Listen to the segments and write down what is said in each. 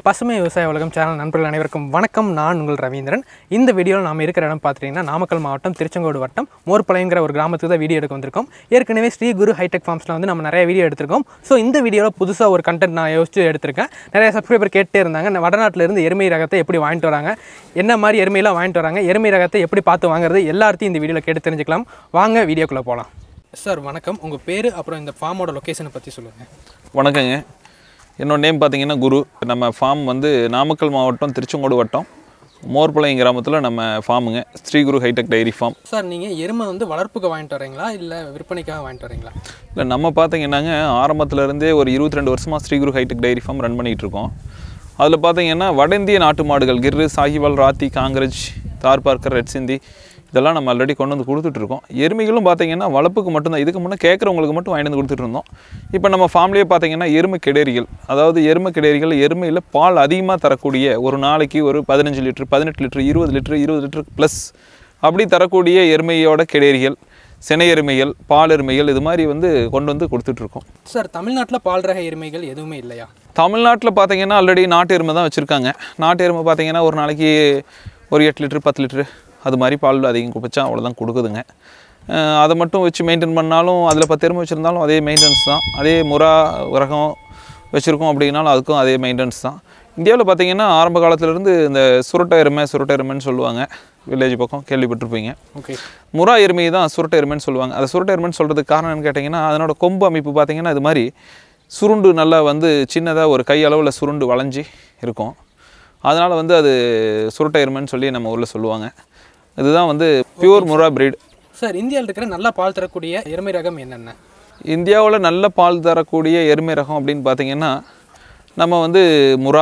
பசுமை விவசாய உலகம் சேனல் நண்பர்கள் அனைவருக்கும் வணக்கம் நான் உங்கள் ரவீந்திரன் இந்த வீடியோவில் நாம் இருக்கிற இடம் பார்த்துட்டிங்கன்னா நாமக்கல் மாவட்டம் திருச்செங்கோடு வட்டம் மோர்பாளையங்கிற ஒரு கிராமத்துக்கு தான் வீடியோ எடுக்க வந்திருக்கோம் ஏற்கனவே ஸ்ரீ குரு ஹைடெக் ஃபார்ம்ஸில் வந்து நம்ம நிறைய வீடியோ எடுத்திருக்கோம் ஸோ இந்த வீடியோவில் புதுசாக ஒரு கண்டென்ட் நான் யோசிச்சு எடுத்திருக்கேன் நிறைய சப்ஸ்கிரைபர் கேட்டே இருந்தாங்க நான் வடநாட்டில் இருந்து எருமை ரகத்தை எப்படி வாங்கிட்டு வராங்க என்ன மாதிரி எருமையெல்லாம் வாங்கிட்டு வராங்க எருமை ரகத்தை எப்படி பார்த்து வாங்குறது எல்லாத்தையும் இந்த வீடியோவில் கேட்டு தெரிஞ்சுக்கலாம் வாங்க வீடியோக்குள்ளே போகலாம் சார் வணக்கம் உங்கள் பேர் அப்புறம் இந்த ஃபார்மோட லொக்கேஷனை பற்றி சொல்லுங்கள் வணக்கங்க என்னோட நேம் பார்த்தீங்கன்னா குரு நம்ம ஃபார்ம் வந்து நாமக்கல் மாவட்டம் திருச்செங்கோடு வட்டம் மோர்பாளையம் கிராமத்தில் நம்ம ஃபார்முங்க Sri Guru hitech dairy farm sir நீங்கள் எருமை வந்து வளர்ப்புக்கு வாங்கிட்டு வரீங்களா இல்லை விற்பனைக்காக வாங்கிட்டு வரீங்களா இல்லை நம்ம பார்த்தீங்கன்னாங்க ஆரம்பத்துல இருந்தே ஒரு இருபத்தி ரெண்டு வருஷமாக Sri Guru hitech dairy farm run பண்ணிகிட்டு இருக்கோம் அதில் பார்த்தீங்கன்னா வட இந்திய நாட்டு மாடுகள் கிர்ரு சாஹிவால் ராத்தி காங்கிரஜ் தார் பார்க்கர் ரெட் சிந்தி இதெல்லாம் நம்ம ஆல்ரெடி கொண்டு வந்து கொடுத்துட்ருக்கோம் எருமைகளும் பார்த்தீங்கன்னா வளர்ப்புக்கு மட்டும்தான் இதுக்கு முன்னே கேட்குறவங்களுக்கு மட்டும் வாங்கிட்டு வந்து கொடுத்துட்டு இருந்தோம் இப்போ நம்ம ஃபார்ம்லேயே பார்த்தீங்கன்னா எருமை கிடேரிகள் அதாவது எருமை கிடேரிகள் எருமையில் பால் அதிகமாக தரக்கூடிய ஒரு நாளைக்கு ஒரு பதினஞ்சு லிட்டர் பதினெட்டு லிட்டர் இருபது லிட்டர் இருபது லிட்டர் ப்ளஸ் அப்படி தரக்கூடிய எருமையோட கிடேரிகள் சினை எருமைகள் பால் எருமைகள் இது மாதிரி வந்து கொண்டு வந்து கொடுத்துட்ருக்கோம் சார் தமிழ்நாட்டில் பால் ரக எருமைகள் எதுவுமே இல்லையா தமிழ்நாட்டில் பார்த்தீங்கன்னா ஆல்ரெடி நாட்டு எருமை தான் வச்சுருக்காங்க நாட்டு எருமை பார்த்தீங்கன்னா ஒரு நாளைக்கு ஒரு எட்டு லிட்டர் பத்து லிட்டரு அது மாதிரி பால் அதிகம் குடிச்சா அவ்வளோதான் கொடுக்குதுங்க அஹ் அதை மட்டும் வச்சு மெயின்டைன் பண்ணாலும் அதில் பத்து எருமை வச்சுருந்தாலும் அதே மெயின்டெனன்ஸ் தான் அதே முறா ரகம் வச்சுருக்கோம் அப்படின்னாலும் அதுக்கும் அதே மெயின்டெனன்ஸ் தான் இந்தியாவில் பார்த்தீங்கன்னா ஆரம்ப காலத்துலேருந்து இந்த சுருட்டை எருமை சுருட்டை எருமைன்னு சொல்லுவாங்க வில்லேஜ் பக்கம் கேள்விப்பட்டிருப்பீங்க ஓகே முறா எருமையை தான் சுருட்டை எருமைன்னு சொல்லுவாங்க அது சுருட்டை எருமைன்னு சொல்கிறதுக்கு காரணம் என்னன்னு கேட்டிங்கன்னா அதனோட கொம்பு அமைப்பு பார்த்தீங்கன்னா இது மாதிரி சுருண்டு நல்லா வந்து சின்னதாக ஒரு கை அளவில் சுருண்டு வளைஞ்சி இருக்கும் அதனால் வந்து அது சுருட்டை எருமைன்னு சொல்லி நம்ம ஊரில் சொல்லுவாங்க இதுதான் வந்து பியூர் முறா பிரீட் சார் இந்தியாவில் இருக்கிற நல்ல பால் தரக்கூடிய எருமை ரகம் என்னென்ன இந்தியாவில் நல்ல பால் தரக்கூடிய எருமை ரகம் அப்படின்னு பார்த்தீங்கன்னா நம்ம வந்து முறா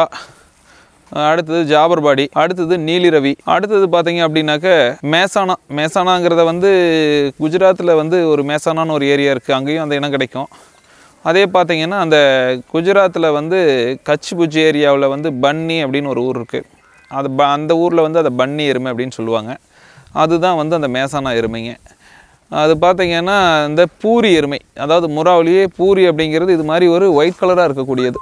அடுத்தது ஜாபர்பாடி அடுத்தது நீலிரவி அடுத்தது பார்த்தீங்க அப்படின்னாக்க மேசானா மேசானாங்கிறத வந்து குஜராத்தில் வந்து ஒரு மேசானான்னு ஒரு ஏரியா இருக்குது அங்கேயும் அந்த இனம் கிடைக்கும் அதே பார்த்தீங்கன்னா அந்த குஜராத்தில் வந்து கட்ச் புஜ் ஏரியாவில் வந்து பன்னி அப்படின்னு ஒரு ஊர் இருக்குது அது ப அந்த ஊரில் வந்து அதை பன்னி எருமை அப்படின்னு சொல்லுவாங்க அதுதான் வந்து அந்த மேசானா எருமைங்க அது பார்த்தீங்கன்னா இந்த பூரி எருமை அதாவது முறாவிலேயே பூரி அப்படிங்கிறது இது மாதிரி ஒரு ஒயிட் கலராக இருக்கக்கூடியது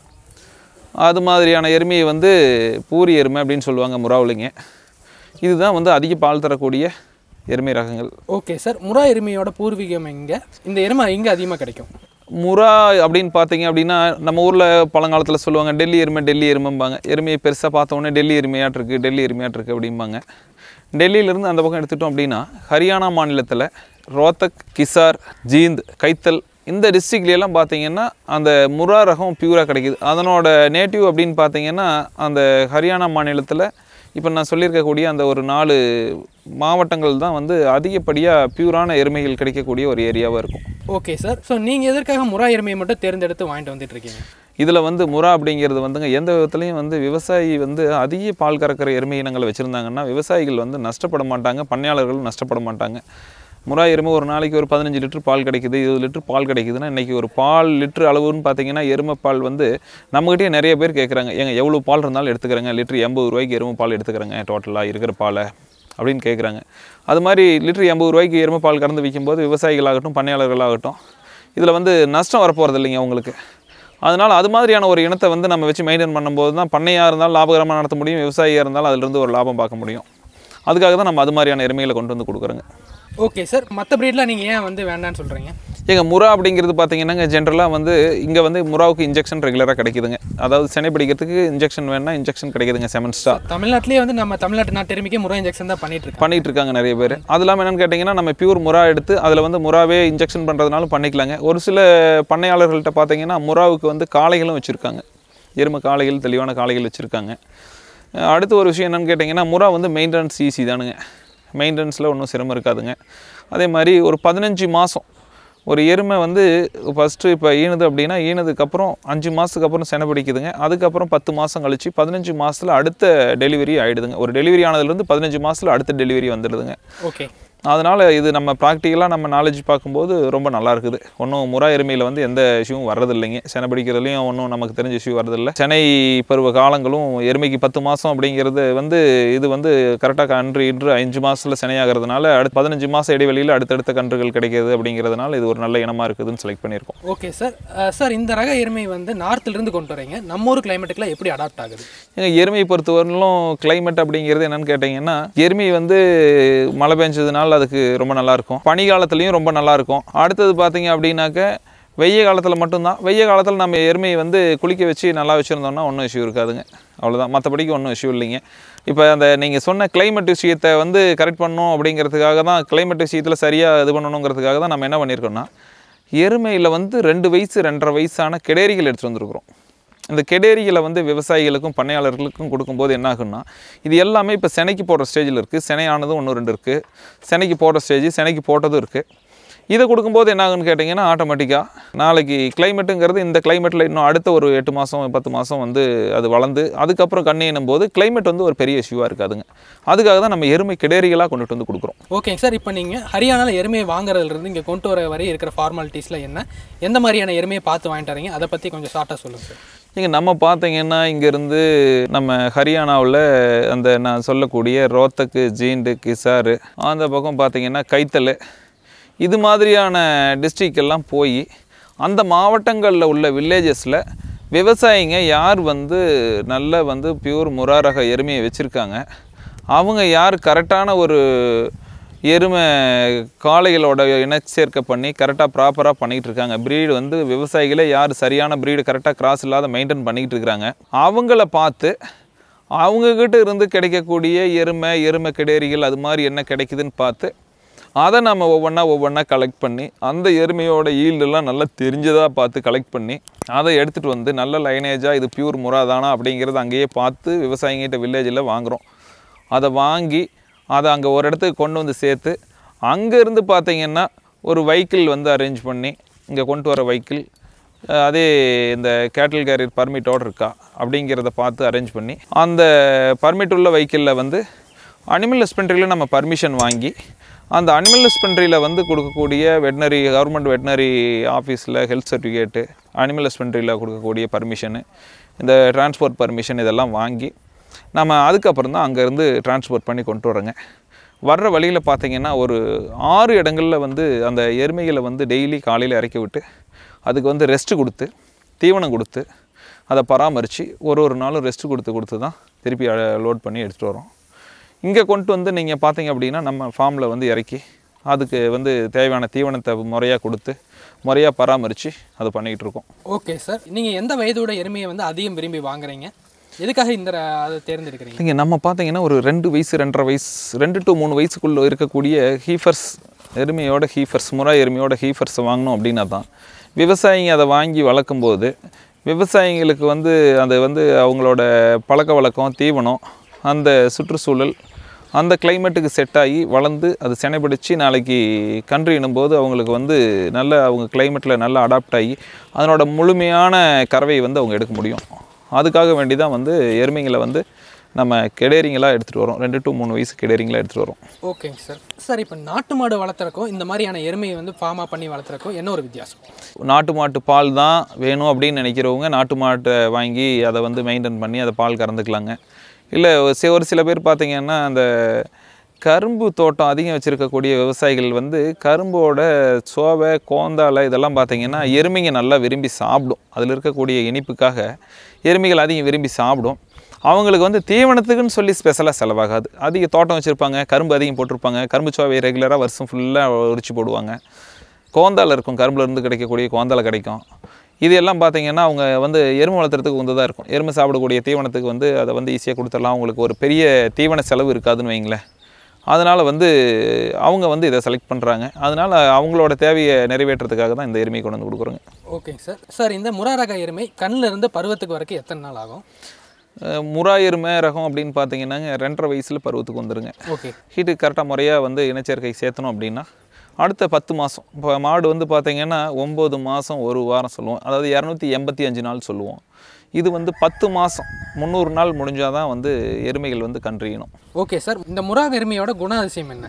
அது மாதிரியான எருமையை வந்து பூரி எருமை அப்படின்னு சொல்லுவாங்க முறாவுலிங்க இதுதான் வந்து அதிக பால் தரக்கூடிய எருமை ரகங்கள் ஓகே சார் முறா எருமையோட பூர்வீகம் எங்கே இந்த எருமை எங்கே அதிகமாக கிடைக்கும் முறா அப்படின்னு பார்த்தீங்க அப்படின்னா நம்ம ஊரில் பழங்காலத்தில் சொல்லுவாங்க டெல்லி எருமை டெல்லி எருமைம்பாங்க எருமையை பெருசாக பார்த்த உடனே டெல்லி எருமையாட்டு இருக்குது டெல்லி எருமையாட்டு இருக்குது அப்படிம்பாங்க டெல்லியிலேருந்து அந்த பக்கம் எடுத்துட்டோம் அப்படின்னா ஹரியானா மாநிலத்தில் ரோத்தக் கிசார் ஜீந்த் கைத்தல் இந்த டிஸ்ட்ரிக்ட்லாம் பார்த்தீங்கன்னா அந்த முறா ரகம் பியூராக கிடைக்குது அதனோட நேட்டிவ் அப்படின்னு பார்த்தீங்கன்னா அந்த ஹரியானா மாநிலத்தில் இப்போ நான் சொல்லியிருக்கக்கூடிய அந்த ஒரு நாலு மாவட்டங்கள் தான் வந்து அதிகப்படியாக பியூரான எருமைகள் கிடைக்கக்கூடிய ஒரு ஏரியாவாக இருக்கும் ஓகே சார் ஸோ நீங்கள் எதற்காக முறா எருமையை மட்டும் தேர்ந்தெடுத்து வாங்கிட்டு வந்துட்டு இருக்கீங்க இதில் வந்து முறா அப்படிங்கிறது வந்துங்க எந்த விதத்துலையும் வந்து விவசாயி வந்து அதிக பால் கறக்கிற எருமை இனங்களை வச்சுருந்தாங்கன்னா விவசாயிகள் வந்து நஷ்டப்பட மாட்டாங்க பண்ணையாளர்களும் நஷ்டப்பட மாட்டாங்க முறா எருமை ஒரு நாளைக்கு ஒரு பதினஞ்சு லிட்டர் பால் கிடைக்குது இருபது லிட்டர் பால் கிடைக்குதுன்னா இன்றைக்கி ஒரு பால் லிட்டர் அளவுன்னு பார்த்தீங்கன்னா எருமை பால் வந்து நம்மகிட்டயே நிறைய பேர் கேட்குறாங்க ஏங்க எவ்வளோ பால் இருந்தாலும் எடுத்துக்கிறேங்க லிட்டர் எண்பது ரூபாய்க்கு எருமை பால் எடுத்துக்கிறேங்க டோட்டலாக இருக்கிற பாலை அப்படின்னு கேட்குறாங்க அது மாதிரி லிட்டர் எண்பது ரூபாய்க்கு எருமை பால் கறந்து விற்கும்போது விவசாயிகளாகட்டும் பண்ணையாளர்களாகட்டும் இதில் வந்து நஷ்டம் வரப்போகிறது இல்லைங்க அவங்களுக்கு அதனால் அது மாதிரியான ஒரு இனத்தை வந்து நம்ம வச்சு மெயின்டைன் பண்ணும்போது தான் பண்ணையாக இருந்தாலும் லாபகரமாக நடத்த முடியும் விவசாயியாக இருந்தாலும் அதிலிருந்து ஒரு லாபம் பார்க்க முடியும் அதுக்காக தான் நம்ம அது மாதிரியான எருமைகளை கொண்டு வந்து கொடுக்குறோங்க ஓகே சார் மற்ற ப்ரீட்லாம் நீங்கள் ஏன் வந்து வேண்டான்னு சொல்கிறீங்க எங்கள் முறா அப்படிங்கிறது பார்த்தீங்கன்னா ஜென்ரலாக வந்து இங்கே வந்து முறாவுக்கு இன்ஜெக்ஷன் ரெகுலராக கிடைக்குதுங்க அதாவது செனை பிடிக்கிறதுக்கு இன்ஜெக்ஷன் வேணால் இன்ஜெக்ஷன் கிடைக்குதுங்க செமன்ஸ்டா தமிழ்நாட்டிலேயே வந்து நம்ம தமிழ்நாட்டு நாட்டு எருமைக்கே முறா இன்ஜெக்ஷன் தான் பண்ணிட்டு இருக்கோம் பண்ணிட்டு இருக்காங்க நிறைய பேர் அது இல்லாமல் என்னென்னு கேட்டிங்கன்னா நம்ம பியூர் முறா எடுத்து அதில் வந்து முறாவே இன்ஜெக்ஷன் பண்ணுறதுனாலும் பண்ணிக்கலாங்க ஒரு சில பண்ணையாளர்கள்ட்ட பார்த்தீங்கன்னா முறாவுக்கு வந்து காளைகளும் வச்சுருக்காங்க எருமை காளைகள் தெளிவான காளைகள் வச்சுருக்காங்க அடுத்து ஒரு விஷயம் என்னென்னு கேட்டிங்கன்னா முறா வந்து மெயின்டெனன்ஸ் ஈஸி தானுங்க மெயின்டெனன்ஸில் ஒன்றும் சிரமம் இருக்காதுங்க அதே மாதிரி ஒரு பதினஞ்சு மாதம் ஒரு எருமை வந்து ஃபஸ்ட்டு இப்போ ஈனுது அப்படின்னா ஈனதுக்கப்புறம் அஞ்சு மாதத்துக்கு அப்புறம் செனை பிடிக்குதுங்க அதுக்கப்புறம் பத்து மாதம் கழிச்சு பதினஞ்சு மாதத்தில் அடுத்த டெலிவரி ஆகிடுதுங்க ஒரு டெலிவரி ஆனதுலேருந்து பதினஞ்சு மாதத்தில் அடுத்த டெலிவரி வந்துடுதுங்க ஓகே அதனால் இது நம்ம ப்ராக்டிக்கலாக நம்ம நாலேஜ் பார்க்கும்போது ரொம்ப நல்லா இருக்குது ஒன்றும் முறா எருமையில் வந்து எந்த இஷ்யூவும் வர்றதில்லைங்க செனை பிடிக்கிறதுலையும் ஒன்றும் நமக்கு தெரிஞ்ச இஷ்யூ வரதில்லை சென்னை பருவ காலங்களும் எருமைக்கு பத்து மாதம் அப்படிங்கிறது வந்து இது வந்து கரெக்டாக கன்று இன்று அஞ்சு மாதத்தில் சினையாகிறதுனால அடுத்து பதினஞ்சு மாதம் இடைவெளியில் அடுத்தடுத்த கன்றுகள் கிடைக்கிது அப்படிங்கிறதுனால இது ஒரு நல்ல இனமாக இருக்குதுன்னு செலக்ட் பண்ணியிருக்கோம் ஓகே சார் சார் இந்த ரக எருமை வந்து நார்த்ல இருந்து கொண்டு வரீங்க நம்ம ஊர் கிளைமேட்டுக்குலாம் எப்படி அடாப்ட் ஆகுது ஏங்க எருமையை பொறுத்தவரையிலும் climate அப்படிங்கிறது என்னன்னு கேட்டிங்கன்னா எருமை வந்து மழை பெஞ்சதுனால அதுக்கு ரொம்ப நல்லா இருக்கும் பனி காலத்துலேயும் ரொம்ப நல்லா இருக்கும் அடுத்தது பார்த்தீங்க அப்படின்னாக்க வெய்ய காலத்தில் மட்டும்தான் வெய்ய காலத்தில் நம்ம எருமையை வந்து குளிக்க வச்சு நல்லா வச்சுருந்தோம்னா ஒன்றும் இஷ்யூ இருக்காதுங்க அவ்வளோதான் மற்றபடிக்கு ஒன்றும் இஷ்யூ இல்லைங்க இப்போ அந்த நீங்கள் சொன்ன climate விஷயத்தை வந்து கரெக்ட் பண்ணணும் அப்படிங்கிறதுக்காக தான் climate விஷயத்தில் சரியாக இது பண்ணணுங்கிறதுக்காக தான் நம்ம என்ன பண்ணியிருக்கோம்னா எருமையில் வந்து ரெண்டு வயசு ரெண்டரை வயசான கிடேரிகள் எடுத்துகிட்டு வந்திருக்கிறோம் இந்த கெடேரிகளை வந்து விவசாயிகளுக்கும் பண்ணையாளர்களுக்கும் கொடுக்கும்போது என்ன ஆகும்னா இது எல்லாமே இப்போ செனைக்கு போடுற ஸ்டேஜில் இருக்குது செனையானதும் ஒன்று ரெண்டு இருக்குது செனைக்கு போடுற ஸ்டேஜ் செனைக்கு போட்டதும் இருக்குது இதை கொடுக்கும்போது என்ன ஆகுன்னு கேட்டிங்கன்னா ஆட்டோமேட்டிக்காக நாளைக்கு கிளைமேட்டுங்கிறது இந்த கிளைமேட்டில் இன்னும் அடுத்த ஒரு எட்டு மாதம் பத்து மாதம் வந்து அது வளர்ந்து அதுக்கப்புறம் கண்ணினும் போது கிளைமேட் வந்து ஒரு பெரிய இஷ்யூவாக இருக்காதுங்க அதுக்காக தான் நம்ம எருமை கிடேரிகளாக கொண்டுட்டு வந்து கொடுக்குறோம் ஓகேங்க சார் இப்போ நீங்கள் ஹரியானாவில் எருமையை வாங்குறதுல இருந்து இங்கே கொண்டு வர வரை இருக்கிற ஃபார்மாலிட்டிஸில் என்ன எந்த மாதிரியான எருமையை பார்த்து வாங்கிட்டு வரீங்க அதை பற்றி கொஞ்சம் ஷார்ட்டாக சொல்லுங்கள் சார் இங்கே நம்ம பார்த்தீங்கன்னா இங்கேருந்து நம்ம ஹரியானாவில் அந்த நான் சொல்லக்கூடிய ரோத்தக்கு ஜீண்டு கிசாரு அந்த பக்கம் பார்த்தீங்கன்னா கைத்தல் இது மாதிரியான டிஸ்ட்ரிக் எல்லாம் போய் அந்த மாவட்டங்களில் உள்ள வில்லேஜஸில் விவசாயிங்க யார் வந்து நல்ல வந்து பியூர் முராரக எருமையை வச்சுருக்காங்க அவங்க யார் கரெக்டான ஒரு எருமை காளைகளோட இனச்சேர்க்கை பண்ணி கரெக்டாக ப்ராப்பராக பண்ணிகிட்டு இருக்காங்க ப்ரீடு வந்து விவசாயிகளே யார் சரியான ப்ரீடு கரெக்டாக கிராஸ் இல்லாத மெயின்டைன் பண்ணிக்கிட்டு இருக்கிறாங்க அவங்கள பார்த்து அவங்கக்கிட்ட இருந்து கிடைக்கக்கூடிய எருமை எருமை கிடேரிகள் அது மாதிரி என்ன கிடைக்குதுன்னு பார்த்து அதை நம்ம ஒவ்வொன்றா ஒவ்வொன்றா கலெக்ட் பண்ணி அந்த எருமையோட ஈல்டெல்லாம் நல்லா தெரிஞ்சதாக பார்த்து கலெக்ட் பண்ணி அதை எடுத்துகிட்டு வந்து நல்ல லைனேஜாக இது பியூர் முறாதானா அப்படிங்கிறத அங்கேயே பார்த்து விவசாயிங்கிட்ட வில்லேஜில் வாங்குகிறோம் அதை வாங்கி அதை அங்கே ஒரு இடத்துக்கு கொண்டு வந்து சேர்த்து அங்கேருந்து பார்த்தீங்கன்னா ஒரு வெஹிக்கிள் வந்து அரேஞ்ச் பண்ணி இங்கே கொண்டு வர வெஹிக்கிள் அதே இந்த கேட்டில் கேரியர் பர்மிட்டோடு இருக்கா அப்படிங்கிறத பார்த்து அரேஞ்ச் பண்ணி அந்த பர்மிட் உள்ள வெஹிக்கிளில் வந்து அனிமல் ஹஸ்பண்ட்ரியில் நம்ம பர்மிஷன் வாங்கி அந்த அனிமல் ஹஸ்பண்ட்ரியில் வந்து கொடுக்கக்கூடிய வெட்டினரி கவர்மெண்ட் வெட்டினரி ஆஃபீஸில் ஹெல்த் சர்டிஃபிகேட்டு அனிமல் ஹஸ்பண்ட்ரியில் கொடுக்கக்கூடிய பர்மிஷனு இந்த டிரான்ஸ்போர்ட் பர்மிஷன் இதெல்லாம் வாங்கி நம்ம அதுக்கப்புறம் தான் அங்கேருந்து டிரான்ஸ்போர்ட் பண்ணி கொண்டு வரோங்க வர்ற வழியில் பார்த்தீங்கன்னா ஒரு ஆறு இடங்களில் வந்து அந்த எருமைகளை வந்து டெய்லி காலையில் இறக்கி விட்டு அதுக்கு வந்து ரெஸ்ட் கொடுத்து தீவனம் கொடுத்து அதை பராமரித்து ஒரு ஒரு நாளும் ரெஸ்ட் கொடுத்து கொடுத்து தான் திருப்பி லோட் பண்ணி எடுத்துகிட்டு வரோம் இங்கே கொண்டு வந்து நீங்கள் பார்த்தீங்க அப்படின்னா நம்ம ஃபார்மில் வந்து இறக்கி அதுக்கு வந்து தேவையான தீவனத்தை முறையாக கொடுத்து முறையாக பராமரித்து அதை பண்ணிக்கிட்டு இருக்கோம் ஓகே சார் நீங்கள் எந்த வயதோட எருமையை வந்து அதிகம் விரும்பி வாங்குறீங்க எதுக்காக இந்த ர- அதை தேர்ந்தெடுக்கிறீங்க நீங்கள் நம்ம பார்த்தீங்கன்னா ஒரு ரெண்டு வயசு ரெண்டரை வயசு ரெண்டு டு மூணு வயசுக்குள்ளே இருக்கக்கூடிய ஹீஃபர்ஸ் எருமையோட ஹீஃபர்ஸ் முறா எருமையோட ஹீஃபர்ஸ் வாங்கணும் அப்படின்னா தான் விவசாயிங்க அதை வாங்கி வளர்க்கும்போது விவசாயிங்களுக்கு வந்து அது வந்து அவங்களோட பழக்க வழக்கம் தீவனம் அந்த சுற்றுச்சூழல் அந்த கிளைமேட்டுக்கு செட் ஆகி வளர்ந்து அது செனைப்பிடிச்சு நாளைக்கு கன்று இடும்போது அவங்களுக்கு வந்து நல்ல அவங்க கிளைமேட்டில் நல்லா அடாப்ட் ஆகி அதனோட முழுமையான கறவையை வந்து அவங்க எடுக்க முடியும் அதுக்காக வேண்டி தான் வந்து எருமைங்களை வந்து நம்ம கெடேரிங்களாக எடுத்துகிட்டு வரோம் ரெண்டு டு மூணு வயசு கெடேரிங்களாக எடுத்துகிட்டு வரோம் ஓகேங்க சார் சார் இப்போ நாட்டு மாடு வளர்த்துறக்கும் இந்த மாதிரியான எருமையை வந்து ஃபார்மாக பண்ணி வளர்த்துறக்கும் என்ன ஒரு வித்தியாசம் நாட்டு மாட்டு பால் தான் வேணும் அப்படின்னு நினைக்கிறவங்க நாட்டு மாட்டை வாங்கி அதை வந்து மெயின்டைன் பண்ணி அதை பால் கறந்துக்கலாங்க இல்லை சி- ஒரு சில பேர் பார்த்தீங்கன்னா அந்த கரும்பு தோட்டம் அதிகம் வச்சுருக்கக்கூடிய விவசாயிகள் வந்து கரும்போட சோவை கோந்தாலை இதெல்லாம் பார்த்தீங்கன்னா எருமைங்க நல்லா விரும்பி சாப்பிடும் அதில் இருக்கக்கூடிய இனிப்புக்காக எருமைகள் அதிகம் விரும்பி சாப்பிடும் அவங்களுக்கு வந்து தீவனத்துக்குன்னு சொல்லி ஸ்பெஷலாக செலவாகாது அதிக தோட்டம் வச்சுருப்பாங்க கரும்பு அதிகம் போட்டிருப்பாங்க கரும்பு சோவையை ரெகுலராக வருஷம் ஃபுல்லாக உரிச்சு போடுவாங்க கோந்தால இருக்கும் கரும்புல இருந்து கிடைக்கக்கூடிய கோந்தால கிடைக்கும் இது எல்லாம் பார்த்தீங்கன்னா அவங்க வந்து எருமை வளர்த்துறதுக்கு உந்ததாக இருக்கும் எருமை சாப்பிடக்கூடிய தீவனத்துக்கு வந்து அதை வந்து ஈஸியாக கொடுத்துடலாம் அவங்களுக்கு ஒரு பெரிய தீவன செலவு இருக்காதுன்னு வைங்களேன் அதனால் வந்து அவங்க வந்து இதை செலக்ட் பண்ணுறாங்க அதனால் அவங்களோட தேவையை நிறைவேற்றுறதுக்காக தான் இந்த எருமையை கொண்டு வந்து கொடுக்குறோங்க ஓகேங்க சார் சார் இந்த முறாரக எருமை கண்ணில் இருந்து பருவத்துக்கு வரைக்கும் எத்தனை நாள் ஆகும் அஹ் முறா எருமை ரகம் அப்படின்னு பார்த்தீங்கன்னாங்க ரெண்டரை வயசில் பருவத்துக்கு வந்துருங்க ஓகே ஹீட்டுக்கு கரெக்டாக முறையாக வந்து இனச்சேர்க்கை சேர்த்தணும் அப்படின்னா அடுத்த பத்து மாதம் இப்போ மாடு வந்து பார்த்தீங்கன்னா ஒம்பது மாதம் ஒரு வாரம் சொல்லுவோம் அதாவது இரநூத்தி எண்பத்தி அஞ்சு நாள் சொல்லுவோம் இது வந்து பத்து மாதம் முந்நூறு நாள் முடிஞ்சால் தான் வந்து எருமைகள் வந்து கன்றியணும் ஓகே சார் இந்த முறாக எருமையோட குணாதிசயம் என்ன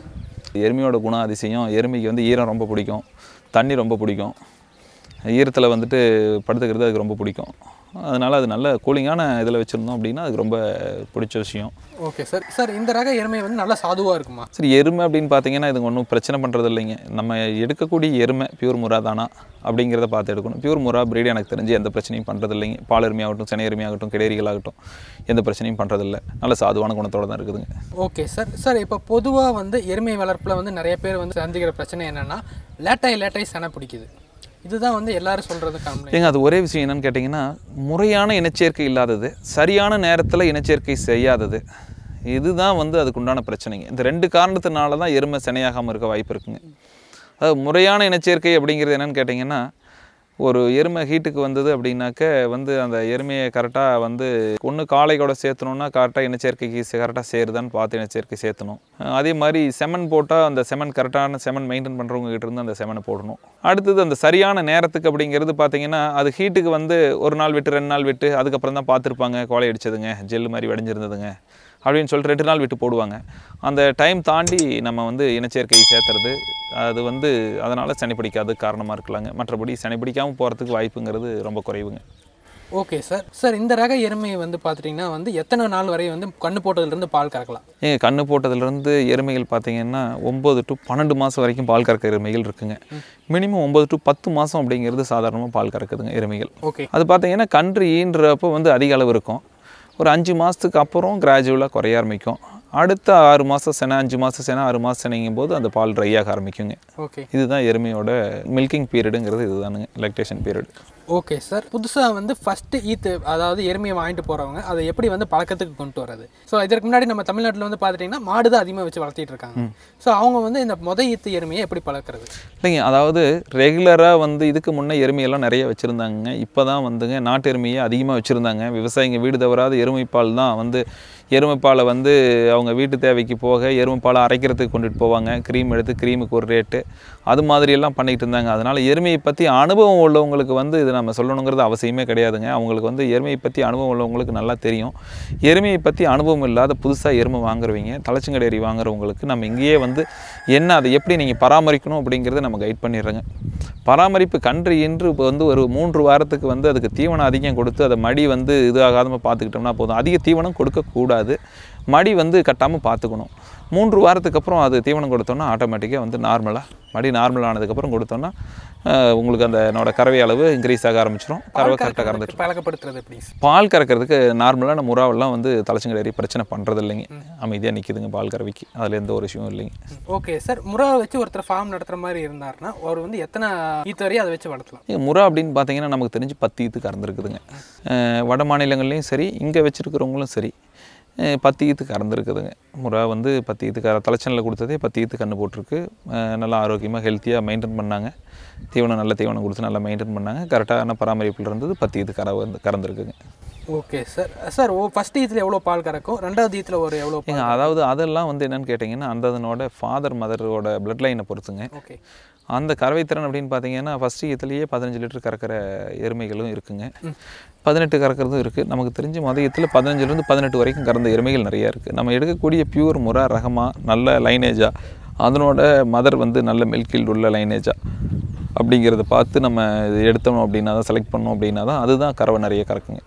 எருமையோட குண அதிசயம் எருமைக்கு வந்து ஈரம் ரொம்ப பிடிக்கும் தண்ணி ரொம்ப பிடிக்கும் ஈரத்தில் வந்துட்டு படுத்துக்கிறது அதுக்கு ரொம்ப பிடிக்கும் அதனால் அது நல்ல கூலிங்கான இதில் வச்சுருந்தோம் அப்படின்னா அதுக்கு ரொம்ப பிடிச்ச விஷயம் ஓகே சார் சார் இந்த ரக எருமை வந்து நல்லா சாதுவாக இருக்குமா சரி எருமை அப்படின்னு பார்த்தீங்கன்னா இதுங்க ஒன்றும் பிரச்சனை பண்ணுறது இல்லைங்க நம்ம எடுக்கக்கூடிய எருமை பியூர் முறா தானா அப்படிங்கிறத பார்த்து எடுக்கணும் பியூர் முறா பிரீடு எனக்கு தெரிஞ்சு எந்த பிரச்சனையும் பண்ணுறது இல்லைங்க பால் எருமையாகட்டும் சென்னை எருமையாகட்டும் கிடேரிகளாகட்டும் எந்த பிரச்சனையும் பண்ணுறதில்ல நல்ல சாதுவான குணத்தோட தான் இருக்குதுங்க ஓகே சார் சார் இப்போ பொதுவாக வந்து எருமை வளர்ப்பில் வந்து நிறைய பேர் வந்து சந்திக்கிற பிரச்சனை என்னென்னா லேட்டாய் லேட்டாய் செனை பிடிக்குது இதுதான் வந்து எல்லாரும் சொல்கிறது கம்ப்ளைண்ட் ஏங்க அது ஒரே விஷயம் என்னன்னு கேட்டிங்கன்னா முறையான இனச்சேர்க்கை இல்லாதது சரியான நேரத்தில் இனச்சேர்க்கை செய்யாதது இதுதான் வந்து அதுக்குண்டான பிரச்சனைங்க இந்த ரெண்டு காரணத்தினால தான் எருமை சினையாகாமல் இருக்க வாய்ப்பு இருக்குங்க அதாவது முறையான இனச்சேர்க்கை அப்படிங்கிறது என்னன்னு கேட்டிங்கன்னா ஒரு எருமை ஹீட்டுக்கு வந்தது அப்படின்னாக்க வந்து அந்த எருமையை கரெக்டாக வந்து ஒன்று காளை கூட சேர்த்தணுன்னா கரெக்டாக இனச்சேர்க்கைக்கு கரெக்டாக சேருதான்னு பார்த்து இனச்சேர்க்கை சேர்த்தணும் அஹ் அதே மாதிரி செமன் போட்டால் அந்த செமன் கரெக்டான செமன் மெயின்டைன் பண்ணுறவங்க கிட்ட இருந்து அந்த செமனை போடணும் அடுத்தது அந்த சரியான நேரத்துக்கு அப்படிங்கிறது பார்த்தீங்கன்னா அது ஹீட்டுக்கு வந்து ஒரு நாள் விட்டு ரெண்டு நாள் விட்டு அதுக்கப்புறம் தான் பார்த்துருப்பாங்க கோலை அடிச்சதுங்க ஜெல்லு மாதிரி வடிஞ்சிருந்ததுங்க அப்படின்னு சொல்லிட்டு ரெண்டு நாள் விட்டு போடுவாங்க அந்த டைம் தாண்டி நம்ம வந்து இனச்சேர்க்கை சேர்த்துறது அது வந்து அதனால் சனி பிடிக்காது காரணமாக இருக்கலாங்க மற்றபடி சனி பிடிக்காமல் போகிறதுக்கு வாய்ப்புங்கிறது ரொம்ப குறைவுங்க ஓகே சார் சார் இந்த ரக எருமை வந்து பார்த்துட்டிங்கன்னா வந்து எத்தனை நாள் வரை வந்து கண்ணு போட்டதுலேருந்து பால் கறக்கலாம் ஏங்க கண்ணு போட்டதுலேருந்து எருமைகள் பார்த்தீங்கன்னா ஒம்பது டு பன்னெண்டு மாதம் வரைக்கும் பால் கறக்க எருமைகள் இருக்குங்க மினிமம் ஒம்பது டு பத்து மாதம் அப்படிங்கிறது சாதாரணமாக பால் கறக்குதுங்க எருமைகள் ஓகே அது பார்த்தீங்கன்னா கன்று ஈன்றப்போ வந்து அதிக அளவு இருக்கும் ஒரு அஞ்சு மாதத்துக்கு அப்புறம் கிராஜுவலாக குறைய ஆரம்பிக்கும் அடுத்த ஆறு மாதம் செனை அஞ்சு மாதம் செனை ஆறு மாதம் செனைங்கும் போது அந்த பால் ட்ரை ஆக ஆரம்பிக்குங்க ஓகே இதுதான் எருமையோட மில்கிங் பீரியடுங்கிறது இதுதானுங்க லெக்டேஷன் பீரியட் ஓகே சார் புதுசாக வந்து ஃபஸ்ட்டு ஈத்து அதாவது எருமையை வாங்கிட்டு போகிறவங்க அதை எப்படி வந்து பழக்கத்துக்கு கொண்டு வர்றது ஸோ இதற்கு முன்னாடி நம்ம தமிழ்நாட்டில் வந்து பார்த்துட்டிங்கன்னா மாடு தான் அதிகமாக வச்சு வளர்த்திட்டு இருக்காங்க ஸோ அவங்க வந்து இந்த முத ஈத்து எருமையை எப்படி பழக்கிறது இல்லைங்க அதாவது ரெகுலராக வந்து இதுக்கு முன்னே எருமையெல்லாம் நிறைய வச்சுருந்தாங்க இப்போ தான் வந்துங்க நாட்டு எருமையை அதிகமாக வச்சுருந்தாங்க விவசாயிங்க வீடு தவறாத எருமைப்பால் தான் வந்து எருமைப்பாலை வந்து அவங்க வீட்டு தேவைக்கு போக எருமைப்பாலை அரைக்கிறதுக்கு கொண்டுட்டு போவாங்க க்ரீம் எடுத்து க்ரீமுக்கு ஒரு ரேட்டு அது மாதிரியெல்லாம் பண்ணிக்கிட்டு இருந்தாங்க அதனால் எருமையை பற்றி அனுபவம் உள்ளவங்களுக்கு வந்து இது நம்ம சொல்லணுங்கிறது அவசியமே கிடையாதுங்க அவங்களுக்கு வந்து எருமையை பற்றி அனுபவம் உள்ளவங்களுக்கு நல்லா தெரியும் எருமையை பற்றி அனுபவம் இல்லாத புதுசாக எருமை வாங்குறவங்க தலைச்சங்கடேரி வாங்குறவங்களுக்கு நம்ம இங்கேயே வந்து என்ன அதை எப்படி நீங்கள் பராமரிக்கணும் அப்படிங்கிறத நம்ம கைட் பண்ணிடுறோங்க பராமரிப்பு கன்று இன்று இப்போ வந்து ஒரு மூன்று வாரத்துக்கு வந்து அதுக்கு தீவனம் அதிகம் கொடுத்து அதை மடி வந்து இதாகாமல் பார்த்துக்கிட்டோம்னா போதும் அதிக தீவனம் கொடுக்கக்கூடாது மடி வந்து கட்டாமல் பார்த்துக்கணும் மூன்று வாரத்துக்கு அப்புறம் அது தீவனம் கொடுத்தோன்னா ஆட்டோமேட்டிக்காக வந்து நார்மலாக மடி நார்மல் ஆனதுக்கப்புறம் கொடுத்தோன்னா அஹ், உங்களுக்கு அந்த என்னோட கறவை அளவு இன்க்ரீஸ் ஆக ஆரம்பிச்சிடும் கறவை கரெக்டாக கறந்துட்டு பழக்கப்படுத்துறது எப்படி பால் கறக்கிறதுக்கு நார்மலான முறாவெல்லாம் வந்து தலைச்சங்கடேரி பிரச்சனை பண்ணுறது இல்லைங்க அமைதியாக நிற்கிதுங்க பால் கறவைக்கு அதில் எந்த ஒரு விஷயமும் இல்லைங்க ஓகே சார் முறை வச்சு ஒருத்தர் ஃபார்ம் நடத்துகிற மாதிரி இருந்தாருன்னா அவர் வந்து எத்தனை ஈத்து வரையும் அதை வச்சு வளர்த்தலாம் இங்க முறா அப்படின்னு பார்த்தீங்கன்னா நமக்கு தெரிஞ்சு பத்து ஈத்து கறந்துருக்குதுங்க அஹ் வட மாநிலங்கள்லேயும் சரி இங்கே வச்சுருக்கிறவங்களும் சரி அஹ் பத்து ஈத்து கறந்துருக்குதுங்க முறா வந்து பத்து ஈத்து கற தலைச்சனில் கொடுத்ததே பத்து ஈத்து கன்று போட்டிருக்கு அஹ் நல்லா ஆரோக்கியமாக ஹெல்த்தியாக மெயின்டைன் பண்ணாங்க தீவனம் நல்ல தீவனம் கொடுத்து நல்லா மெயின்டைன் பண்ணாங்க கரெக்டான பராமரிப்பில் இருந்தது பத்து ஈத்து கற வந்து கறந்துருக்குங்க ஓகே சார் சார் ஓ ஃபஸ்ட் ஈத்தில் எவ்வளோ பால் கறக்கும் ரெண்டாவது ஈத்தில் ஒரு எவ்வளோ ஏங்க அதாவது அதெல்லாம் வந்து என்னன்னு கேட்டிங்கன்னா அந்ததனோட ஃபாதர் மதரோட பிளட் லைனை பொறுத்துங்க ஓகே அந்த கறவைத்திறன் அப்படின்னு பார்த்தீங்கன்னா ஃபஸ்ட்டு ஈத்துலேயே பதினஞ்சு லிட்டர் கறக்கிற எருமைகளும் இருக்குங்க பதினெட்டு கறக்கிறதும் இருக்குது நமக்கு தெரிஞ்ச மதியத்தில் பதினஞ்சுலேருந்து பதினெட்டு வரைக்கும் கறந்த எருமைகள் நிறையா இருக்குது நம்ம எடுக்கக்கூடிய பியூர் முறை ரகமாக நல்ல லைனேஜாக அதனோட மதர் வந்து நல்ல மில்கில் உள்ள லைனேஜா அப்படிங்கிறத பார்த்து நம்ம இது எடுத்தோம் அப்படின்னா தான் செலக்ட் பண்ணோம் அப்படின்னா தான் அதுதான் கறவை நிறைய கறக்குங்க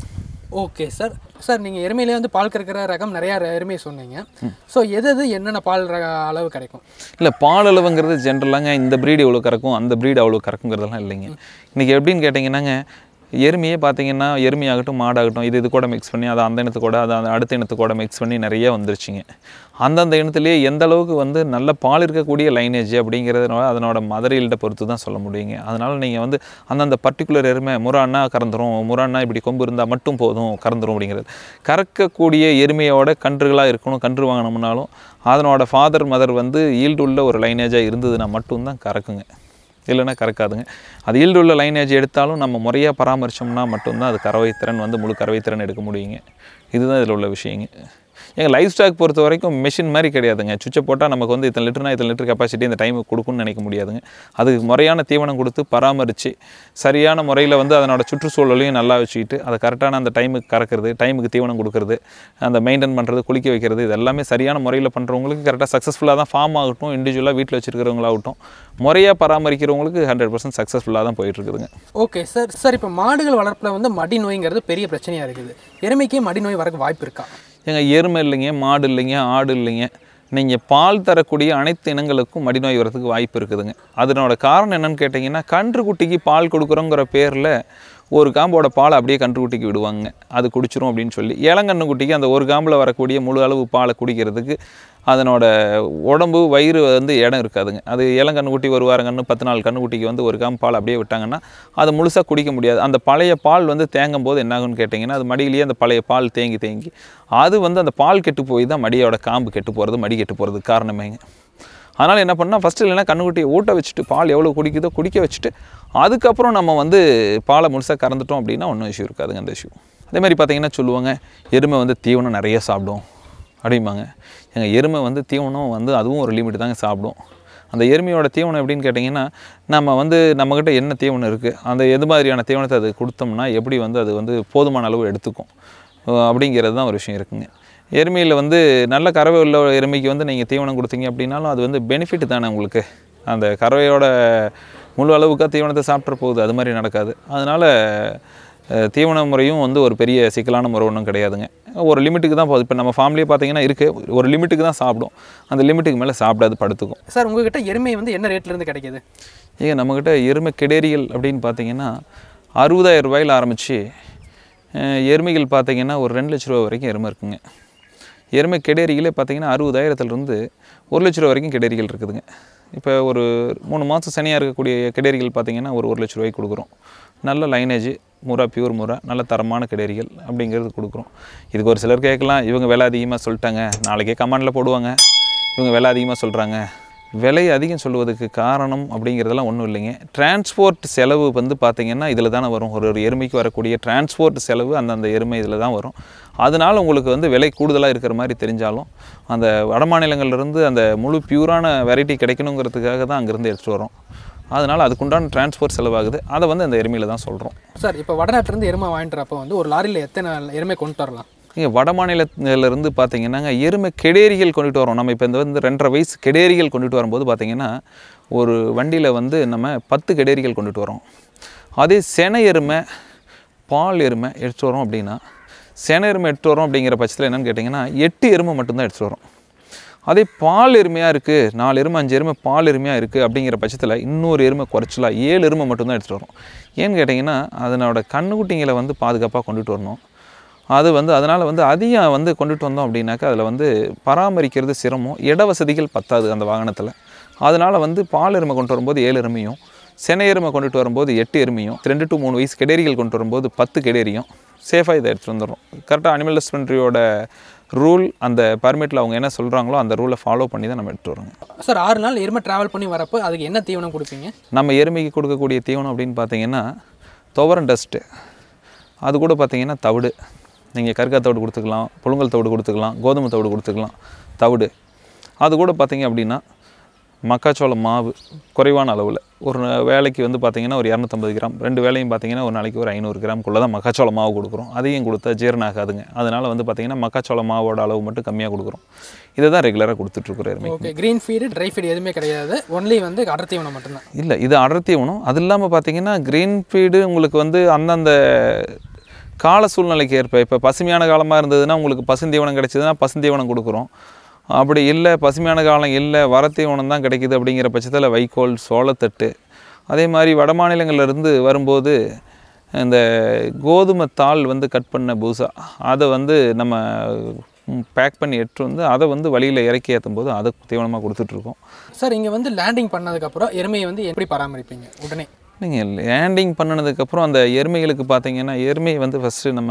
ஓகே சார் சார் நீங்கள் எருமையிலே வந்து பால் கறக்கிற ரகம் நிறையா எருமை சொன்னீங்க ஸோ எது எது என்னென்ன பால் ரக அளவு கிடைக்கும் இல்லை பால் அளவுங்கிறது ஜென்ரலாங்க இந்த ப்ரீடு இவ்வளோ கறக்கும் அந்த ப்ரீடு அவ்வளோ கறக்குங்கிறதெல்லாம் இல்லைங்க இன்றைக்கி எப்படின்னு கேட்டிங்கன்னாங்க எருமையே பார்த்தீங்கன்னா எருமையாகட்டும் மாடாகட்டும் இது இது கூட மிக்ஸ் பண்ணி அதை அந்த இனத்து கூட அதை அந்த அடுத்த இனத்து கூட மிக்ஸ் பண்ணி நிறைய வந்துருச்சுங்க அந்தந்த இனத்துலேயே எந்த அளவுக்கு வந்து நல்ல பால் இருக்கக்கூடிய லைனேஜ் அப்படிங்கிறதுனால அதனோட மதரியல்கிட்ட பொறுத்து தான் சொல்ல முடியுங்க அதனால் நீங்கள் வந்து அந்தந்த பர்டிகுலர் எருமை முறான்னா கறந்துரும் முறான்னா இப்படி கொம்பு இருந்தால் மட்டும் போதும் கறந்துரும் அப்படிங்கிறது கறக்கக்கூடிய எருமையோட கன்றுகளாக இருக்கணும் கன்று வாங்கினோம்னாலும் அதனோட ஃபாதர் மதர் வந்து ஈல்டு உள்ள ஒரு லைனேஜாக இருந்ததுன்னா மட்டும்தான் கறக்குங்க இல்லைன்னா கறக்காதுங்க அது ஈல்டு உள்ள லைனேஜ் எடுத்தாலும் நம்ம முறையாக பராமரித்தோம்னா மட்டும்தான் அது கறவை திறன் வந்து முழு கறவை திறன் எடுக்க முடியுங்க இதுதான் இதில் உள்ள விஷயங்க எங்கள் லைஃப் ஸ்டாக் பொறுத்த வரைக்கும் மிஷின் மாதிரி கிடையாதுங்க சுவிட்சை போட்டால் நமக்கு வந்து இத்தனை லிட்டர்னா இத்தனை லிட்டர் கெப்பாசிட்டி இந்த டைமுக்கு கொடுக்கும்னு நினைக்க முடியாதுங்க அதுக்கு முறையான தீவனம் கொடுத்து பராமரித்து சரியான முறையில் வந்து அதனோட சுற்றுச்சூழலையும் நல்லா வச்சுக்கிட்டு அதை கரெக்டான அந்த டைமுக்கு கறக்கிறது டைமுக்கு தீவனம் கொடுக்கறது அந்த மெயின்டைன் பண்ணுறது குளிக்க வைக்கிறது இது எல்லாமே சரியான முறையில் பண்ணுறவங்களுக்கு கரெக்டாக சக்ஸஸ்ஃபுல்லாக தான் ஃபார்ம் ஆகட்டும் இண்டிவிஜுவலாக வீட்டில் வச்சுருக்கிறவங்களாகட்டும் முறையாக பராமரிக்கிறவங்களுக்கு ஹண்ட்ரட் பர்சன்ட் சக்ஸஸ்ஃபுல்லாக தான் போயிட்டுருக்குதுங்க ஓகே சார் சார் இப்போ மாடுகள் வளர்ப்பில் வந்து மடி நோய்ங்கிறது பெரிய பிரச்சனையாக இருக்குது எருமைக்கே மடி நோய் வரக்கு வாய்ப்பு இருக்கா ஏங்க எருமை இல்லைங்க மாடு இல்லைங்க ஆடு இல்லைங்க நீங்கள் பால் தரக்கூடிய அனைத்து இனங்களுக்கும் மடிநோய் வரதுக்கு வாய்ப்பு இருக்குதுங்க அதனோட காரணம் என்னன்னு கேட்டிங்கன்னா கன்றுக்குட்டிக்கு பால் கொடுக்குறோங்கிற பேரில் ஒரு காம்போட பாலை அப்படியே கன்றுக்குட்டிக்கு விடுவாங்க அது குடிச்சிரும் அப்படின்னு சொல்லி இளங்கன்றுக்குட்டிக்கு அந்த ஒரு காம்பில் வரக்கூடிய முழு அளவு பாலை குடிக்கிறதுக்கு அதனோட உடம்பு வயிறு வந்து இடம் இருக்காதுங்க அது இளங்கன்றுக்குட்டி ஒரு வாரம் கன்று பத்து நாள் கன்றுக்குட்டிக்கு வந்து ஒரு காம்பு பால் அப்படியே விட்டாங்கன்னா அது முழுசாக குடிக்க முடியாது அந்த பழைய பால் வந்து தேங்கும் போது என்னாகும்னு கேட்டிங்கன்னா அது மடியிலேயே அந்த பழைய பால் தேங்கி தேங்கி அது வந்து அந்த பால் கெட்டு போய் தான் மடியோட காம்பு கெட்டு போகிறது மடி கெட்டு போகிறதுக்கு காரணமேங்க அதனால் என்ன பண்ணால் ஃபஸ்ட்டு இல்லைன்னா கண்ணுக்குட்டியை ஊட்ட வச்சுட்டு பால் எவ்வளோ குடிக்குதோ குடிக்க வச்சுட்டு அதுக்கப்புறம் நம்ம வந்து பாலை முழுசாக கறந்துட்டோம் அப்படின்னா ஒன்றும் இஷ்யூ இருக்காதுங்க அந்த இஷ்யூ அதே மாதிரி பார்த்தீங்கன்னா சொல்லுவாங்க எருமை வந்து தீவனம் நிறைய சாப்பிடும் அப்படிம்பாங்க எங்கள் எருமை வந்து தீவனம் வந்து அதுவும் ஒரு லிமிட் தாங்க சாப்பிடும் அந்த எருமையோட தீவனம் எப்படின்னு கேட்டிங்கன்னா நம்ம வந்து நம்மக்கிட்ட என்ன தீவனம் இருக்குது அந்த எது மாதிரியான தீவனத்தை அது கொடுத்தோம்னா எப்படி வந்து அது வந்து போதுமான அளவு எடுத்துக்கும் அஹ் அப்படிங்கிறது தான் ஒரு விஷயம் இருக்குங்க எருமையில் வந்து நல்ல கறவை உள்ள எருமைக்கு வந்து நீங்கள் தீவனம் கொடுத்தீங்க அப்படின்னாலும் அது வந்து பெனிஃபிட் தானே உங்களுக்கு அந்த கறவையோட முழு அளவுக்காக தீவனத்தை சாப்பிட்ற போகுது அது மாதிரி நடக்காது அதனால் அஹ், தீவன முறையும் வந்து ஒரு பெரிய சிக்கலான முறை ஒன்றும் கிடையாதுங்க ஒரு லிமிட்டுக்கு தான் போகுது இப்போ நம்ம ஃபார்ம்லேயே பார்த்தீங்கன்னா இருக்குது ஒரு லிமிட்டுக்கு தான் சாப்பிடும் அந்த லிமிட்டுக்கு மேலே சாப்பிடாது படுத்துக்கும் சார் உங்ககிட்ட எருமை வந்து என்ன ரேட்லேருந்து கிடைக்கிது ஏங்க நம்மக்கிட்ட எருமை கிடேரிகள் அப்படின்னு பார்த்தீங்கன்னா அறுபதாயிரம் ரூபாயில் ஆரம்பித்து எருமைகள் பார்த்தீங்கன்னா ஒரு ரெண்டு லட்ச ரூபா வரைக்கும் எருமை இருக்குங்க எருமை கிடேரிகளே பார்த்தீங்கன்னா அறுபதாயிரத்துலேருந்து ஒரு லட்ச ரூபா வரைக்கும் கிடேரிகள் இருக்குதுங்க இப்போ ஒரு மூணு மாதம் சனியாக இருக்கக்கூடிய கிடேரிகள் பார்த்தீங்கன்னா ஒரு ஒரு லட்ச ரூபாய்க்கு கொடுக்குறோம் நல்ல லைனேஜ் முறா பியூர் முறா நல்ல தரமான கிடேரிகள் அப்படிங்கிறது கொடுக்குறோம் இதுக்கு ஒரு சிலர் கேட்கலாம் இவங்க விலை அதிகமாக சொல்லிட்டாங்க நாளைக்கே கமெண்டில் போடுவாங்க இவங்க விலை அதிகமாக சொல்கிறாங்க விலை அதிகம் சொல்லுவதுக்கு காரணம் அப்படிங்கிறதெல்லாம் ஒன்றும் இல்லைங்க டிரான்ஸ்போர்ட் செலவு வந்து பார்த்திங்கன்னா இதில் தானே வரும் ஒரு ஒரு எருமைக்கு வரக்கூடிய டிரான்ஸ்போர்ட் செலவு அந்தந்த எருமை இதில் தான் வரும் அதனால் உங்களுக்கு வந்து விலை கூடுதலாக இருக்கிற மாதிரி தெரிஞ்சாலும் அந்த வட மாநிலங்கள்லேருந்து அந்த முழு பியூரான வெரைட்டி கிடைக்கணுங்கிறதுக்காக தான் அங்கேருந்து எடுத்துகிட்டு வரோம் அதனால் அதுக்குண்டான டிரான்ஸ்போர்ட் செலவாகுது அதை வந்து அந்த எருமையில் தான் சொல்கிறோம் சார் இப்போ வடநாட்டிலேருந்து எருமை வாங்கிட்டு வரப்போ வந்து ஒரு லாரியில் எத்தனை எருமை கொண்டு வரலாம் இங்கே வட மாநிலத்திலிருந்து பார்த்தீங்கன்னாங்க எருமை கெடேரிகள் கொண்டுட்டு வரோம் நம்ம இப்போ இந்த வந்து ரெண்டரை வயசு கெடேரிகள் கொண்டுட்டு வரும்போது பார்த்தீங்கன்னா ஒரு வண்டியில் வந்து நம்ம பத்து கெடேரிகள் கொண்டுட்டு வரோம் அதே சென எருமை பால் எருமை எடுத்துகிட்டு வரோம் அப்படின்னா சென எருமை எடுத்துகிட்டு வரோம் அப்படிங்கிற பட்சத்தில் என்னென்னு கேட்டிங்கன்னா எட்டு எருமை மட்டும்தான் எடுத்துகிட்டு வரோம் அதே பால் எருமையாக இருக்குது நாலு எருமை அஞ்சு எருமை பால் எருமையாக இருக்குது அப்படிங்கிற பட்சத்தில் இன்னொரு எருமை குறைச்சலாக ஏழு எருமை மட்டும்தான் எடுத்துகிட்டு வரோம் ஏன்னு கேட்டிங்கன்னா அதனோட கண்ணுக்குட்டிங்களை வந்து பாதுகாப்பாக கொண்டுட்டு வரணும் அது வந்து அதனால் வந்து அதிகம் வந்து கொண்டுட்டு வந்தோம் அப்படின்னாக்கா அதில் வந்து பராமரிக்கிறது சிரமம் இட வசதிகள் பத்தாது அந்த வாகனத்தில் அதனால் வந்து பால் எருமை கொண்டு வரும்போது ஏழு எருமையும் செனை எருமை கொண்டுட்டு வரும்போது எட்டு எருமையும் ரெண்டு டு மூணு வயசு கெடேரிகள் கொண்டு வரும்போது பத்து கெடேரியும் சேஃபாக இதை எடுத்துகிட்டு வந்துடும் கரெக்டாக அனிமல் ஹஸ்பண்ட்ரியோட ரூல் அந்த பர்மிட்டில் அவங்க என்ன சொல்கிறாங்களோ அந்த ரூலை ஃபாலோ பண்ணி தான் நம்ம எடுத்துகிட்டு வரோங்க சார் ஆறு நாள் எருமை ட்ராவல் பண்ணி வரப்போ அதுக்கு என்ன தீவனம் கொடுப்பீங்க நம்ம எருமைக்கு கொடுக்கக்கூடிய தீவனம் அப்படின்னு பார்த்தீங்கன்னா துவரம் டஸ்ட்டு அது கூட பார்த்தீங்கன்னா தவிடு நீங்கள் கருக்கா தவிடு கொடுத்துக்கலாம் புழுங்கல் தவிடு கொடுத்துக்கலாம் கோதுமை தவிடு கொடுத்துக்கலாம் தவிடு அது கூட பார்த்தீங்க அப்படின்னா மக்காச்சோள மாவு குறைவான அளவில் ஒரு வேலைக்கு வந்து பார்த்தீங்கன்னா ஒரு இரநூத்தம்பது கிராம் ரெண்டு வேலையும் பார்த்தீங்கன்னா ஒரு நாளைக்கு ஒரு ஐநூறு கிராம்குள்ளே தான் மக்காச்சோள மாவு கொடுக்குறோம் அதையும் கொடுத்தா ஜீரணம் ஆகாதுங்க அதனால் வந்து பார்த்தீங்கன்னா மக்காச்சோள மாவோட அளவு மட்டும் கம்மியாக கொடுக்குறோம் இதை தான் ரெகுலராக கொடுத்துட்ருக்குறோம் எருமை okay green feed dry feed எதுவுமே கிடையாது ஒன்லி வந்து அடர் தீவனம் மட்டும்தான் இல்லை இது அடர் தீவனம் அது இல்லாமல் பார்த்தீங்கன்னா க்ரீன் ஃபீடு உங்களுக்கு வந்து அந்தந்த கால சூழ்நிலைக்கு ஏற்ப இப்போ பசுமையான காலமாக இருந்ததுன்னா உங்களுக்கு பசுந்தீவனம் கிடைச்சதுன்னா பசுந்தீவனம் கொடுக்குறோம் அப்படி இல்லை பசுமையான காலம் இல்லை வரத்தீவனம் தான் கிடைக்குது அப்படிங்கிற பட்சத்தில் வைக்கோல் சோளத்தட்டு அதே மாதிரி வட மாநிலங்கள்ல இருந்து வரும்போது இந்த கோதுமை தாள் வந்து கட் பண்ண பூசா அதை வந்து நம்ம பேக் பண்ணி எடுத்துட்டு வந்து அதை வந்து வழியில் இறக்கி ஏற்றும் போது அதை தீவனமாக கொடுத்துட்ருக்கோம் சார் இங்கே வந்து லேண்டிங் பண்ணதுக்கப்புறம் எருமையை வந்து எப்படி பராமரிப்பீங்க உடனே நீங்கள் லேண்டிங் பண்ணினதுக்கப்புறம் அந்த எருமைகளுக்கு பார்த்தீங்கன்னா எருமையை வந்து ஃபஸ்ட்டு நம்ம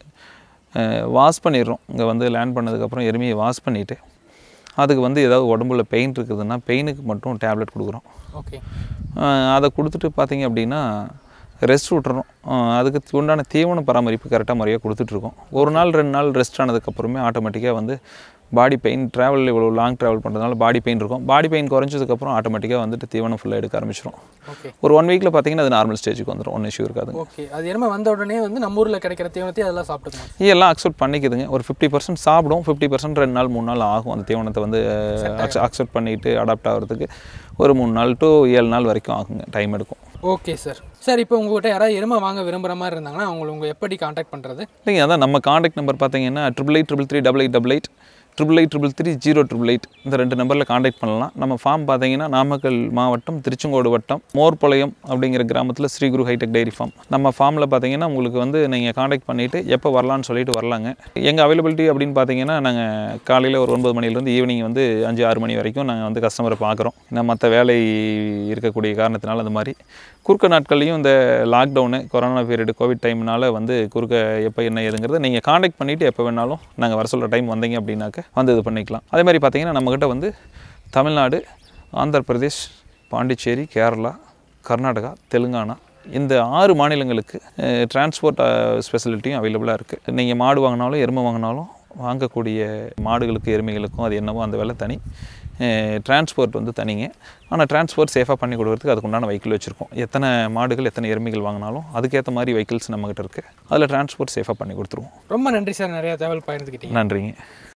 வாஷ் பண்ணிடுறோம் இங்கே வந்து லேண்ட் பண்ணதுக்கப்புறம் எருமையை வாஷ் பண்ணிவிட்டு அதுக்கு வந்து ஏதாவது உடம்புல பெயின் இருக்குதுன்னா பெயினுக்கு மட்டும் டேப்லெட் கொடுக்குறோம் ஓகே அஹ் அதை கொடுத்துட்டு பார்த்தீங்க அப்படின்னா ரெஸ்ட் விட்டுறணும் அஹ் அதுக்கு உண்டான தீவன பராமரிப்பு கரெக்டாக முறையாக கொடுத்துட்ருக்கோம் ஒரு நாள் ரெண்டு நாள் ரெஸ்ட் ஆனதுக்கப்புறமே ஆட்டோமேட்டிக்காக வந்து பாடி பெயின் ட்ராவல் இவ்வளோ லாங் ட்ராவல் பண்ணுறதுனால பாடி பெயின் இருக்கும் பாடி பெயின் குறைஞ்சதுக்கப்புறம் ஆட்டோமேட்டிக்காக வந்துட்டு தீவனம் ஃபுல்லாக எடுக்க ஆரம்பிச்சிடும் ஓகே ஒரு ஒன் வீக்கில் பார்த்தீங்கன்னா அது நார்மல் ஸ்டேஜுக்கு வந்துடும் ஒன்றும் இஷ்யூ இருக்காது ஓகே அது எருமை வந்த உடனே வந்து நம்ம ஊரில் கிடைக்கிற தீவனத்தை அதெல்லாம் சாப்பிட்டுக்கணும் எல்லாம் அக்செப்ட் பண்ணிக்குதுங்க ஒரு ஃபிஃப்டி பர்சன்ட் சாப்பிடும் ஃபிஃப்டி பர்சன்ட் ரெண்டு நாள் மூணு நாள் ஆகும் அந்த தீவனத்தை வந்து அக்செப்ட் பண்ணிட்டு அடாப்ட் ஆகிறதுக்கு ஒரு மூணு நாள் டு ஏழு நாள் வரைக்கும் ஆகுங்க டைம் எடுக்கும் ஓகே சார் சார் இப்போ உங்ககிட்ட யாராவது எருமை வாங்க விரும்புகிற மாதிரி இருந்தாங்கன்னா அவங்களை உங்க எப்படி காண்டாக்ட் பண்ணுறது இல்லைங்க அதான் நம்ம காண்டாக்ட் நம்பர் பார்த்தீங்கன்னா triple eight triple three double eight double eight triple eight triple three zero triple eight இந்த ரெண்டு நம்பரில் காண்டாக்ட் பண்ணலாம் நம்ம ஃபார்ம் பார்த்தீங்கன்னா நாமக்கல் மாவட்டம் திருச்செங்கோடு வட்டம் மோர்பாளையம் அப்படிங்கிற கிராமத்தில் ஸ்ரீகுரு ஹைடெக் டைரி ஃபார்ம் நம்ம ஃபார்மில் பார்த்தீங்கன்னா உங்களுக்கு வந்து நீங்கள் காண்டாக்ட் பண்ணிவிட்டு எப்போ வரலான்னு சொல்லிட்டு வரலாங்க எங்கள் அவைலபிலிட்டி அப்படின்னு பார்த்தீங்கன்னா நாங்கள் காலையில் ஒரு ஒன்பது மணிலேருந்து ஈவினிங் வந்து அஞ்சு ஆறு மணி வரைக்கும் நாங்கள் வந்து கஸ்டமரை பார்க்குறோம் ஏன்னா மற்ற வேலை இருக்கக்கூடிய காரணத்தினால அந்த மாதிரி குறுக்க நாட்கள்லையும் இந்த லாக்டவுனு கொரோனா பீரியடு கோவிட் டைம்னால வந்து குறுக்க எப்போ என்ன ஏதுங்கிறத நீங்கள் காண்டாக்ட் பண்ணிவிட்டு எப்போ வேணாலும் நாங்கள் வர சொல்கிற டைம் வந்தீங்க அப்படின்னாக்க வந்து இது பண்ணிக்கலாம் அதே மாதிரி பார்த்தீங்கன்னா நம்மக்கிட்ட வந்து தமிழ்நாடு ஆந்திர பிரதேஷ் பாண்டிச்சேரி கேரளா கர்நாடகா தெலுங்கானா இந்த ஆறு மாநிலங்களுக்கு டிரான்ஸ்போர்ட் ஸ்பெசிலிட்டியும் அவைலபிளாக இருக்குது நீங்கள் மாடு வாங்கினாலும் எருமை வாங்கினாலும் வாங்கக்கூடிய மாடுகளுக்கு எருமைகளுக்கும் அது என்னவோ அந்த விலை தனி டிரான்ஸ்போர்ட் வந்து தனிங்க ஆனால் டிரான்ஸ்போர்ட் சேஃபாக பண்ணி கொடுக்கறதுக்கு அதுக்கு உண்டான வெஹிக்கிள் வச்சுருக்கோம் எத்தனை மாடுகள் எத்தனை எருமைகள் வாங்கினாலும் அதுக்கேற்ற மாதிரி வெஹிக்கிள்ஸ் நம்மக்கிட்ட இருக்குது அதில் டிரான்ஸ்போர்ட் சேஃபாக பண்ணி கொடுத்துருவோம் ரொம்ப நன்றி சார் நிறைய தகவல் பகிர்ந்துக்கிட்டீங்க நன்றிங்க